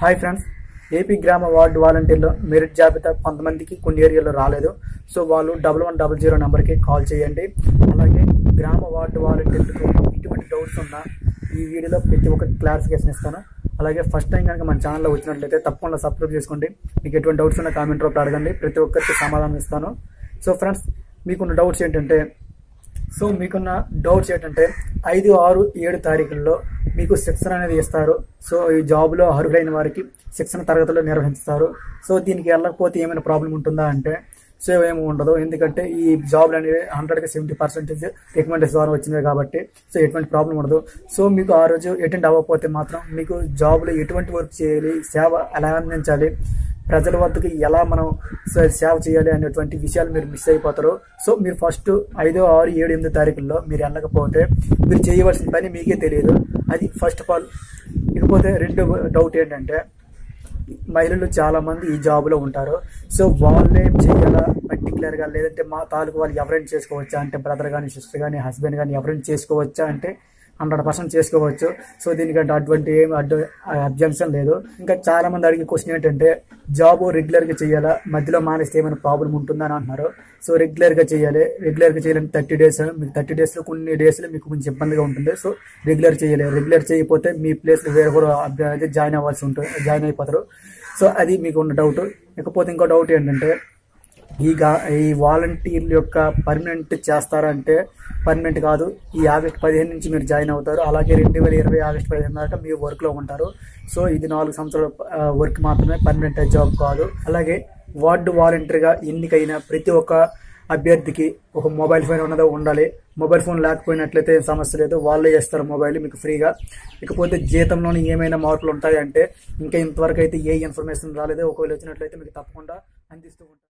hi friends AP గ్రామ ward వాలంటీర్లో merit జాబితా కొంతమందికి కొన్ని ఏరియాలో రాలేదు సో వాళ్ళు డబల్ వన్ డబల్ జీరో నెంబర్కి కాల్ చేయండి అలాగే గ్రామ వార్డు వాలంటీర్లకు ఎటువంటి డౌట్స్ ఉన్నా ఈ వీడియోలో ప్రతి ఒక్క క్లారిఫికేషన్ ఇస్తాను అలాగే ఫస్ట్ టైం కనుక మన ఛానల్లో వచ్చినట్లయితే తప్పకుండా సబ్స్క్రైబ్ చేసుకోండి మీకు ఎటువంటి డౌట్స్ ఉన్నా కామెంట్ రూపంలో అడగండి ప్రతి ఒక్కరికి సమాధానం ఇస్తాను సో ఫ్రెండ్స్ మీకున్న డౌట్స్ ఏంటంటే సో మీకున్న డౌట్స్ ఏంటంటే ఐదు ఆరు ఏడు తారీఖుల్లో మీకు శిక్షణ అనేది ఇస్తారు సో ఈ జాబ్లో అర్హులైన వారికి శిక్షణ తరగతులు నిర్వహిస్తారు సో దీనికి వెళ్ళకపోతే ఏమైనా ప్రాబ్లం ఉంటుందా అంటే సో ఏమి ఉండదు ఎందుకంటే ఈ జాబ్లు అనేవి హండ్రెడ్కి సెవెంటీ పర్సెంటేజ్ రికమెండేషన్ ద్వారా వచ్చినవి కాబట్టి సో ఎటువంటి ప్రాబ్లం ఉండదు సో మీకు ఆ రోజు అటెండ్ అవ్వకపోతే మాత్రం మీకు జాబ్లో ఎటువంటి వర్క్ చేయాలి సేవ ఎలా అందించాలి ప్రజల వద్దకు ఎలా మనం స- సేవ చేయాలి అనేటువంటి విషయాలు మీరు మిస్ అయిపోతారు సో మీరు ఫస్ట్ ఐదో ఆరు ఏడు ఎనిమిది తారీఖుల్లో మీరు వెళ్ళకపోతే మీరు చేయవలసిన పని మీకే తెలియదు అది ఫస్ట్ ఆఫ్ ఆల్ ఇకపోతే రెండో డౌట్ ఏంటంటే మహిళలు చాలా మంది ఈ జాబ్లో ఉంటారు సో వాళ్ళే చేయాలా పర్టికులర్గా లేదంటే మా తాలూకు వాళ్ళు ఎవరైనా చేసుకోవచ్చా అంటే బ్రదర్ కానీ సిస్టర్ కానీ హస్బెండ్ కానీ ఎవరైనా చేసుకోవచ్చా అంటే హండ్రెడ్ పర్సెంట్ చేసుకోవచ్చు సో దీనికంటే అటువంటి ఏం అడ్డు అబ్జెక్షన్ లేదు ఇంకా చాలా మంది అడిగే క్వశ్చన్ ఏంటంటే జాబ్ రెగ్యులర్గా చేయాలా మధ్యలో మానేస్తే ఏమైనా ప్రాబ్లం ఉంటుందా అని అంటున్నారు సో రెగ్యులర్గా చేయాలి రెగ్యులర్గా చేయాలంటే థర్టీ డేస్ మీకు థర్టీ డేస్లో కొన్ని డేస్లో మీకు కొంచెం ఇబ్బందిగా ఉంటుంది సో రెగ్యులర్ చేయాలి రెగ్యులర్ చేయకపోతే మీ ప్లేస్లో వేరే కూడా అభ్యర్థి జాయిన్ అవ్వాల్సి ఉంటుంది జాయిన్ అయిపోతారు సో అది మీకు ఉన్న డౌట్ ఇకపోతే ఇంకో డౌట్ ఏంటంటే ఈ గా ఈ వాలంటీర్ల యొక్క పర్మనెంట్ చేస్తారంటే పర్మనెంట్ కాదు ఈ ఆగస్ట్ పదిహేను నుంచి మీరు జాయిన్ అవుతారు అలాగే రెండు వేల ఇరవై ఆగస్ట్ పదిహేను దాకా మీరు వర్క్లో ఉంటారు సో ఇది నాలుగు సంవత్సరాల వర్క్ మాత్రమే పర్మనెంట్ జాబ్ కాదు అలాగే వార్డు వాలంటీర్గా ఎన్నికైన ప్రతి ఒక్క అభ్యర్థికి ఒక మొబైల్ ఫోన్ ఉన్నదో ఉండాలి మొబైల్ ఫోన్ లేకపోయినట్లయితే ఏం సమస్య లేదు వాళ్ళే చేస్తారు మొబైల్ మీకు ఫ్రీగా ఇకపోతే జీతంలోని ఏమైనా మార్పులు ఉంటాయి అంటే ఇంకా ఇంతవరకు అయితే ఏ ఇన్ఫర్మేషన్ రాలేదు ఒకవేళ వచ్చినట్లయితే మీకు తప్పకుండా అందిస్తూ ఉంటారు